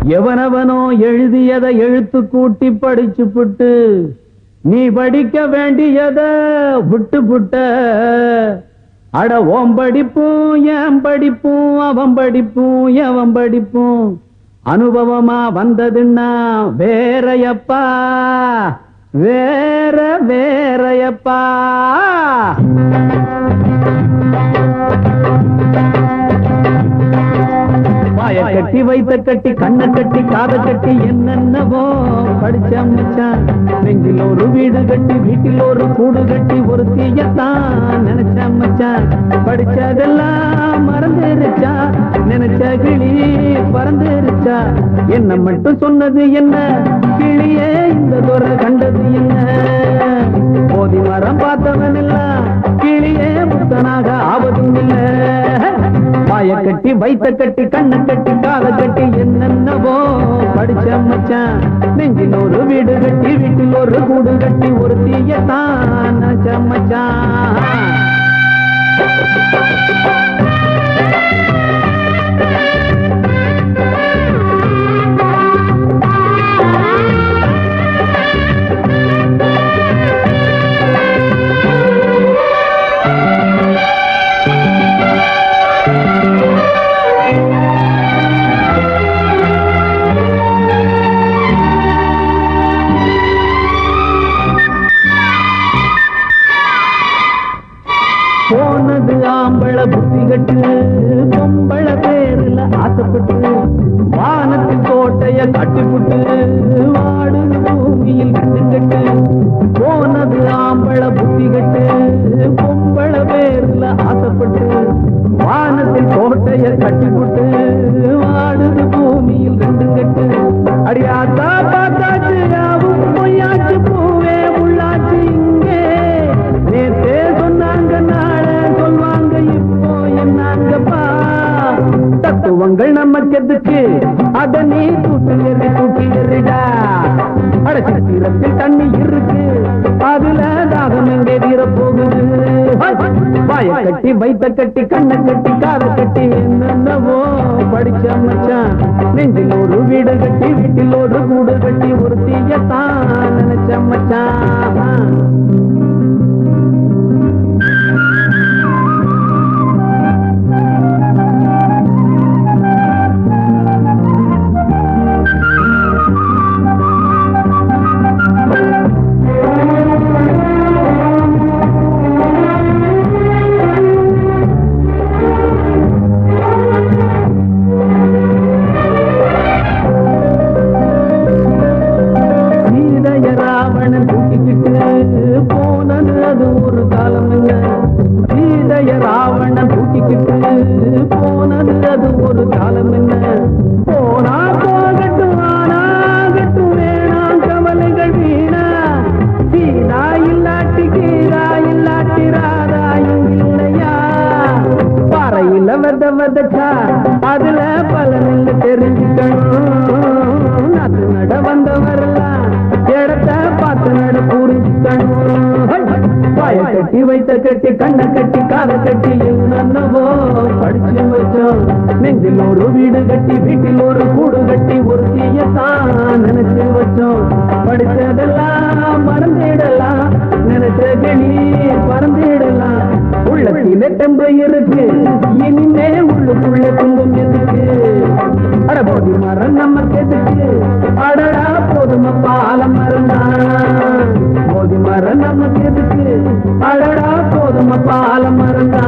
எவனவனோ எழுதியதை எழுத்து கூட்டி படிச்சு புட்டு நீ படிக்க வேண்டியத விட்டு புட்ட அட ஓம் படிப்பும் என் படிப்பும் அவன் படிப்பும் எவன் படிப்பும் அனுபவமா வந்ததுன்னா வேறையப்பா வேற வேறையப்பா வாய கட்டி வைத்த கட்டி கண்ணை கட்டி காத கட்டி என்னென்னவோ படிச்ச மச்சான் நெஞ்சில் ஒரு வீடு கட்டி வீட்டில் ஒரு கூடு கட்டி ஒரு தீயத்தான் நினைச்ச மச்சான் படிச்சதெல்லாம் மறந்துருச்சா நினைச்ச கிளி பறந்துருச்சா என்ன மட்டும் சொன்னது என்ன கிளியே இந்த துறை கண்டது என்ன போதி மரம் பார்த்தவன் எல்லாம் கிளியே புத்தனாக ஆவதும் இல்ல வாய கட்டி வைத்த கட்டி கண்ணை கட்டி காத கட்டி என்னென்னவோ படிச்ச மச்சான் நெஞ்சில் ஒரு வீடு கட்டி வீட்டில் ஒரு கூடு கட்டி ஒரு தீயத்தான் நினைச்ச மச்சான் போனது ஆம்பள புத்தி கட்டு பொம்பள பேருல ஆசைப்பட்டு வானத்தில் கோட்டைய கட்டிப்புட்டு வாடுது பூமியில் கட்டு கட்டு போனது ஆம்பள புத்தி கட்டு பொம்பள பேருல ஆசைப்பட்டு வானத்தில் கோட்டைய கட்டிப்புட்டு வாடுது பூமியில் ரெண்டு கட்டு அடியாத்தா பார்த்தாச்சு யாவும் பொய்யாச்சு பூவே உள்ளாச்சு இங்கே நேத்தே சொன்னாங்க நாள சொல்வாங்க இப்போ என்னாங்கப்பா தத்துவங்கள் நமக்கு எதுக்கு அத நீ தூக்கி எறி தூக்கி எறிடா அடச்சிரத்தில் தண்ணி இருக்கு அதுல தாகம் எங்கே தீர போகுது வாய கட்டி வைத்த கட்டி கண்ணை கட்டி காத கட்டி என்னென்னவோ படிச்ச மச்சான் நெஞ்சில் ஒரு வீடு கட்டி வீட்டில் ஒரு கூடு கட்டி ஒரு தீயத்தான் நினைச்ச மச்சான் சீதைய ராவணன் தூக்கிக்கிட்டு போனது அது ஒரு காலம் என்ன சீதைய ராவணன் தூக்கிக்கிட்டு போனது அது ஒரு காலம் என்ன போனா போகட்டும் ஆனாகட்டும் வேணாம் கவலைகள் வீணா சீதா இல்லாட்டி கீரா இல்லாட்டி ராதாயும் இல்லையா பாறையில வத வதச்சா அதுல பலனில் தெரிஞ்சுக்கணும் நாத்து நட வந்தவரெல்லாம் இடத்த பார்த்து நட புரிஞ்சுக்கணும் பாய கட்டி வைத்த கட்டி கண்ணை கட்டி காதை கட்டி என்னவோ படிச்சு வச்சோம் நெஞ்சில் ஒரு வீடு கட்டி வீட்டில் ஒரு கூடு கட்டி ஒரு தீயத்தான் நினைச்சு வச்சோம் படிச்சதெல்லாம் மறந்துடலாம் நினைச்ச கிளி பறந்துடலாம் உள்ளத்தில தெம்பு இருக்கு இனிமே உள்ளுக்குள்ள துன்பம் எதுக்கு அட போதி மரம் நமக்கு எதுக்கு அடடா போதும பால மரம் போதி மரம் நமக்கு எதுக்கு அடடா போதும பால மரம்